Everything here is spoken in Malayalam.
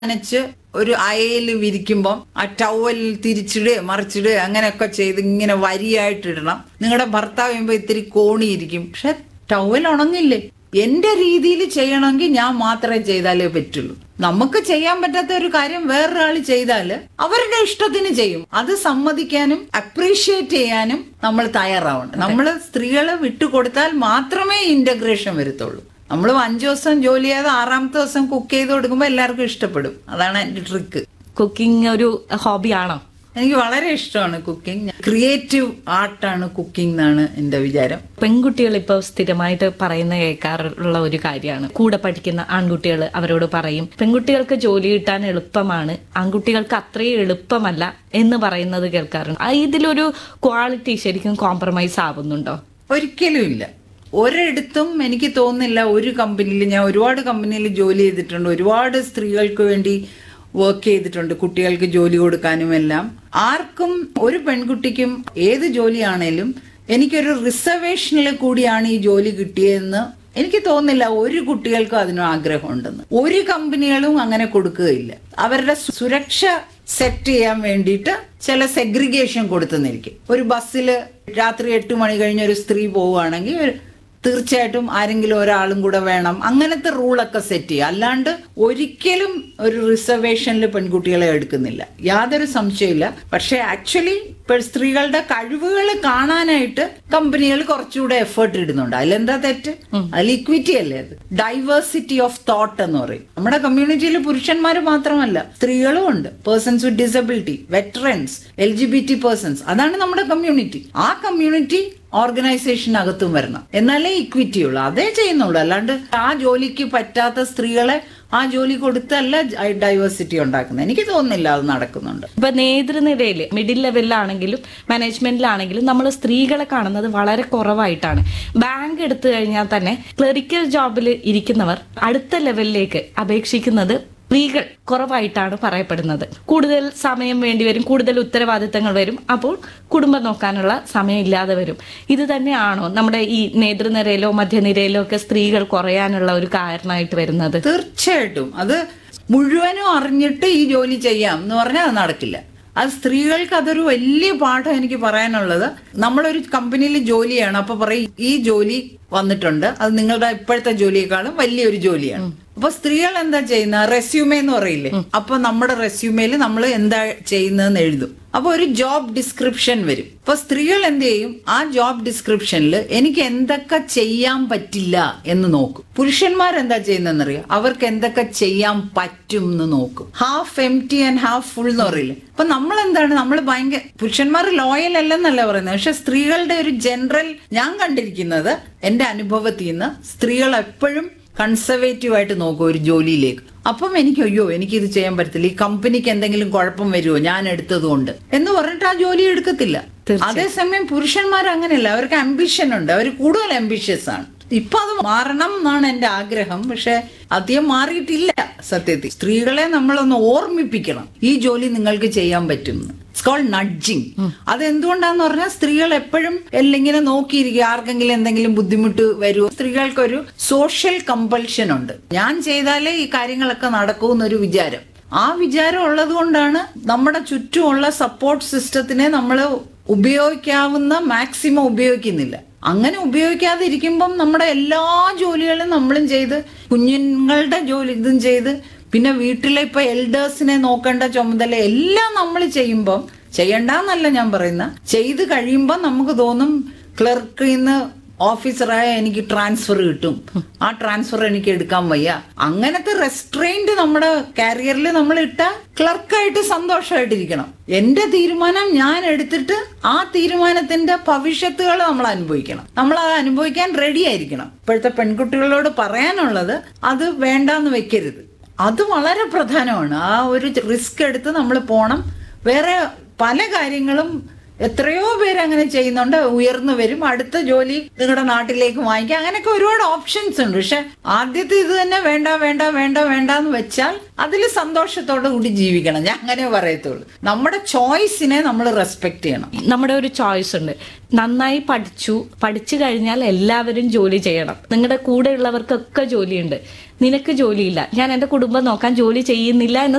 നനച്ച് ഒരു അയയിൽ വിരിക്കുമ്പം ആ ടവലിൽ തിരിച്ചിടുക മറിച്ചിടുക അങ്ങനെയൊക്കെ ചെയ്ത് ഇങ്ങനെ വരിയായിട്ട് ഇടണം നിങ്ങളുടെ ഭർത്താവ് ചെയ്യുമ്പോൾ ഇത്തിരി കോണിയിരിക്കും പക്ഷെ ടവൽ ഉണങ്ങില്ലേ എന്റെ രീതിയിൽ ചെയ്യണമെങ്കിൽ ഞാൻ മാത്രമേ ചെയ്താലേ പറ്റുള്ളൂ നമുക്ക് ചെയ്യാൻ പറ്റാത്ത ഒരു കാര്യം വേറൊരാൾ ചെയ്താൽ അവരുടെ ഇഷ്ടത്തിന് ചെയ്യും അത് സമ്മതിക്കാനും അപ്രീഷിയേറ്റ് ചെയ്യാനും നമ്മൾ തയ്യാറാവണം നമ്മൾ സ്ത്രീകളെ വിട്ടുകൊടുത്താൽ മാത്രമേ ഇന്റഗ്രേഷൻ വരത്തുള്ളൂ നമ്മൾ അഞ്ചു ദിവസം ജോലി ചെയ്ത് ആറാമത്തെ ദിവസം കുക്ക് ചെയ്ത് കൊടുക്കുമ്പോൾ എല്ലാവർക്കും ഇഷ്ടപ്പെടും അതാണ് എന്റെ ട്രിക്ക് കുക്കിംഗ് ഒരു ഹോബിയാണോ എനിക്ക് വളരെ ഇഷ്ടമാണ് കുക്കിംഗ് ക്രിയേറ്റീവ് ആർട്ടാണ് കുക്കിംഗ് എന്നാണ് എന്റെ വിചാരം പെൺകുട്ടികൾ ഇപ്പോൾ സ്ഥിരമായിട്ട് പറയുന്ന കേൾക്കാറുള്ള ഒരു കാര്യമാണ് കൂടെ പഠിക്കുന്ന ആൺകുട്ടികൾ അവരോട് പറയും പെൺകുട്ടികൾക്ക് ജോലി കിട്ടാൻ എളുപ്പമാണ് ആൺകുട്ടികൾക്ക് അത്രയും എളുപ്പമല്ല എന്ന് പറയുന്നത് കേൾക്കാറുണ്ട് ആ, ഇതിലൊരു ക്വാളിറ്റി ശരിക്കും കോംപ്രമൈസ് ആവുന്നുണ്ടോ ഒരിക്കലും ഇല്ല ഒരിടത്തും എനിക്ക് തോന്നുന്നില്ല ഒരു കമ്പനിയിൽ ഞാൻ ഒരുപാട് കമ്പനിയിൽ ജോലി ചെയ്തിട്ടുണ്ട് ഒരുപാട് സ്ത്രീകൾക്ക് വേണ്ടി വർക്ക് ചെയ്തിട്ടുണ്ട് കുട്ടികൾക്ക് ജോലി കൊടുക്കാനും എല്ലാം ആർക്കും ഒരു പെൺകുട്ടിക്കും ഏത് ജോലിയാണേലും എനിക്കൊരു റിസർവേഷനിൽ കൂടിയാണ് ഈ ജോലി കിട്ടിയതെന്ന് എനിക്ക് തോന്നുന്നില്ല ഒരു കുട്ടികൾക്കും അതിന് ആഗ്രഹമുണ്ടെന്ന് ഒരു കമ്പനികളും അങ്ങനെ കൊടുക്കുകയില്ല അവരുടെ സു- സുരക്ഷ സെറ്റ് ചെയ്യാൻ വേണ്ടിയിട്ട് ചില സെഗ്രിഗേഷൻ കൊടുത്തെന്നിരിക്കും ഒരു ബസ്സിൽ രാത്രി എട്ട് മണി കഴിഞ്ഞ് ഒരു സ്ത്രീ പോവുകയാണെങ്കിൽ ഒരു- തീർച്ചയായിട്ടും ആരെങ്കിലും ഒരാളും കൂടെ വേണം അങ്ങനത്തെ റൂളൊക്കെ സെറ്റ് ചെയ്യുക അല്ലാണ്ട് ഒരിക്കലും ഒരു റിസർവേഷനിൽ പെൺകുട്ടികളെ എടുക്കുന്നില്ല യാതൊരു സംശയമില്ല പക്ഷെ ആക്ച്വലി സ്ത്രീകളുടെ കഴിവുകൾ കാണാനായിട്ട് കമ്പനികൾ കുറച്ചുകൂടെ എഫേർട്ട് ഇടുന്നുണ്ട് അതിലെന്താ തെറ്റ് അതിൽ ഇക്വിറ്റി അല്ലേ അത് ഡൈവേഴ്സിറ്റി ഓഫ് തോട്ട് എന്ന് പറയും നമ്മുടെ കമ്മ്യൂണിറ്റിയിൽ പുരുഷന്മാർ മാത്രമല്ല സ്ത്രീകളും ഉണ്ട് persons with disability veterans L G B T persons അതാണ് നമ്മുടെ കമ്മ്യൂണിറ്റി ആ കമ്മ്യൂണിറ്റി ഓർഗനൈസേഷനകത്തും വരണം എന്നാലേ ഇക്വിറ്റി ഉള്ളൂ അതേ ചെയ്യുന്നുള്ളൂ അല്ലാണ്ട് ആ ജോലിക്ക് പറ്റാത്ത സ്ത്രീകളെ ആ ജോലി കൊടുത്തല്ല ഡൈവേഴ്സിറ്റി ഉണ്ടാക്കുന്നത് എനിക്ക് തോന്നുന്നില്ല അത് നടക്കുന്നുണ്ട് ഇപ്പൊ നേതൃനിരയിൽ മിഡിൽ ലെവലിലാണെങ്കിലും മാനേജ്മെന്റിലാണെങ്കിലും നമ്മൾ സ്ത്രീകളെ കാണുന്നത് വളരെ കുറവായിട്ടാണ് ബാങ്ക് എടുത്തു കഴിഞ്ഞാൽ തന്നെ ക്ലറിക്കൽ ജോബിൽ ഇരിക്കുന്നവർ അടുത്ത ലെവലിലേക്ക് അപേക്ഷിക്കുന്നത് സ്ത്രീകൾ കുറവായിട്ടാണ് പറയപ്പെടുന്നത് കൂടുതൽ സമയം വേണ്ടി വരും കൂടുതൽ ഉത്തരവാദിത്തങ്ങൾ വരും അപ്പോൾ കുടുംബം നോക്കാനുള്ള സമയം ഇല്ലാതെ വരും ഇത് തന്നെയാണോ നമ്മുടെ ഈ നേതൃനിരയിലോ മധ്യനിരയിലോ ഒക്കെ സ്ത്രീകൾ കുറയാനുള്ള ഒരു കാരണമായിട്ട് വരുന്നത് തീർച്ചയായിട്ടും അത് മുഴുവനും അറിഞ്ഞിട്ട് ഈ ജോലി ചെയ്യാം എന്ന് പറഞ്ഞാൽ അത് നടക്കില്ല അത് സ്ത്രീകൾക്ക് അതൊരു വലിയ പാഠം എനിക്ക് പറയാനുള്ളത് നമ്മളൊരു കമ്പനിയിൽ ജോലിയാണ് അപ്പൊ പറയും ഈ ജോലി വന്നിട്ടുണ്ട് അത് നിങ്ങളുടെ ഇപ്പോഴത്തെ ജോലിയെക്കാളും വലിയൊരു ജോലിയാണ് അപ്പൊ സ്ത്രീകൾ എന്താ ചെയ്യുന്ന റെസ്യൂമേ എന്ന് പറയില്ലേ അപ്പൊ നമ്മുടെ റെസ്യൂമേയിൽ നമ്മൾ എന്താ ചെയ്യുന്നതെന്ന് എഴുതും അപ്പൊ ഒരു ജോബ് ഡിസ്ക്രിപ്ഷൻ വരും അപ്പൊ സ്ത്രീകൾ എന്ത് ചെയ്യും ആ ജോബ് ഡിസ്ക്രിപ്ഷനിൽ എനിക്ക് എന്തൊക്കെ ചെയ്യാൻ പറ്റില്ല എന്ന് നോക്കും പുരുഷന്മാർ എന്താ ചെയ്യുന്നതെന്നറിയോ അവർക്ക് എന്തൊക്കെ ചെയ്യാൻ പറ്റും എന്ന് നോക്കും half M T and half full എന്ന് പറയില്ലേ അപ്പൊ നമ്മൾ എന്താണ് നമ്മൾ ഭയങ്കര പുരുഷന്മാർ ലോയൽ അല്ലെന്നല്ല പറയുന്നത് പക്ഷെ സ്ത്രീകളുടെ ഒരു ജനറൽ ഞാൻ കണ്ടിരിക്കുന്നത് എന്റെ അനുഭവത്തിൽ നിന്ന് സ്ത്രീകൾ എപ്പോഴും കൺസർവേറ്റീവ് ആയിട്ട് നോക്കും ഒരു ജോലിയിലേക്ക് അപ്പം എനിക്ക് അയ്യോ എനിക്ക് ഇത് ചെയ്യാൻ പറ്റത്തില്ല ഈ കമ്പനിക്ക് എന്തെങ്കിലും കുഴപ്പം വരുമോ ഞാൻ എടുത്തത് കൊണ്ട് എന്ന് പറഞ്ഞിട്ട് ആ ജോലി എടുക്കത്തില്ല അതേസമയം പുരുഷന്മാർ അങ്ങനെയല്ല അവർക്ക് അംബിഷൻ ഉണ്ട് അവർ കൂടുതൽ അംബിഷ്യസ് ആണ് ഇപ്പൊ അത് മാറണം എന്നാണ് എന്റെ ആഗ്രഹം പക്ഷെ അധികം മാറിയിട്ടില്ല സത്യത്തിൽ സ്ത്രീകളെ നമ്മളൊന്ന് ഓർമ്മിപ്പിക്കണം ഈ ജോലി നിങ്ങൾക്ക് ചെയ്യാൻ പറ്റും ഇറ്റ്സ് കോൾഡ് നഡ്ജിങ് അത് എന്തുകൊണ്ടാന്ന് പറഞ്ഞാൽ സ്ത്രീകൾ എപ്പോഴും എല്ലാം ഇങ്ങനെ നോക്കിയിരിക്കുക ആർക്കെങ്കിലും എന്തെങ്കിലും ബുദ്ധിമുട്ട് വരുമോ സ്ത്രീകൾക്കൊരു സോഷ്യൽ കമ്പൽഷൻ ഉണ്ട് ഞാൻ ചെയ്താലേ ഈ കാര്യങ്ങളൊക്കെ നടക്കൂ എന്നൊരു വിചാരം ആ വിചാരം ഉള്ളത് കൊണ്ടാണ് നമ്മുടെ ചുറ്റുമുള്ള സപ്പോർട്ട് സിസ്റ്റത്തിനെ നമ്മൾ ഉപയോഗിക്കാവുന്ന മാക്സിമം ഉപയോഗിക്കുന്നില്ല അങ്ങനെ ഉപയോഗിക്കാതെ ഇരിക്കുമ്പം നമ്മുടെ എല്ലാ ജോലികളും നമ്മളും ചെയ്ത് കുഞ്ഞുങ്ങളുടെ ജോലി ഇതും ചെയ്ത് പിന്നെ വീട്ടിലെ ഇപ്പൊ എൽഡേഴ്സിനെ നോക്കേണ്ട ചുമതല എല്ലാം നമ്മൾ ചെയ്യുമ്പം ചെയ്യണ്ടെന്നല്ല ഞാൻ പറയുന്ന ചെയ്ത് കഴിയുമ്പോൾ നമുക്ക് തോന്നും ക്ലർക്കിൽ നിന്ന് ഓഫീസറായ എനിക്ക് ട്രാൻസ്ഫർ കിട്ടും ആ ട്രാൻസ്ഫർ എനിക്ക് എടുക്കാൻ വയ്യ അങ്ങനത്തെ റെസ്ട്രെയിൻറ്റ് നമ്മുടെ കാരിയറിൽ നമ്മൾ ഇട്ട ക്ലർക്കായിട്ട് സന്തോഷമായിട്ടിരിക്കണം എന്റെ തീരുമാനം ഞാൻ എടുത്തിട്ട് ആ തീരുമാനത്തിന്റെ ഭവിഷ്യത്തുകൾ നമ്മൾ അനുഭവിക്കണം നമ്മൾ അത് അനുഭവിക്കാൻ റെഡി ആയിരിക്കണം ഇപ്പോഴത്തെ പെൺകുട്ടികളോട് പറയാനുള്ളത് അത് വേണ്ടാന്ന് വെക്കരുത് അത് വളരെ പ്രധാനമാണ് ആ ഒരു റിസ്ക് എടുത്ത് നമ്മൾ പോണം വേറെ പല കാര്യങ്ങളും എത്രയോ പേര് അങ്ങനെ ചെയ്യുന്നുണ്ട് ഉയർന്നു വരും അടുത്ത ജോലി നിങ്ങളുടെ നാട്ടിലേക്ക് വാങ്ങിക്കാം അങ്ങനെയൊക്കെ ഒരുപാട് ഓപ്ഷൻസ് ഉണ്ട് പക്ഷെ ആദ്യത്തെ ഇത് തന്നെ വേണ്ട വേണ്ട വേണ്ട വേണ്ട എന്ന് വെച്ചാൽ അതിൽ സന്തോഷത്തോടെ കൂടി ജീവിക്കണം ഞാൻ അങ്ങനെ പറയത്തുള്ളൂ നമ്മുടെ ചോയ്സിനെ നമ്മൾ റെസ്പെക്ട് ചെയ്യണം നമ്മുടെ ഒരു ചോയ്സ് ഉണ്ട് നന്നായി പഠിച്ചു പഠിച്ചു കഴിഞ്ഞാൽ എല്ലാവരും ജോലി ചെയ്യണം നിങ്ങളുടെ കൂടെ ഉള്ളവർക്കൊക്കെ ജോലിയുണ്ട് നിനക്ക് ജോലിയില്ല ഞാൻ എൻ്റെ കുടുംബം നോക്കാൻ ജോലി ചെയ്യുന്നില്ല എന്ന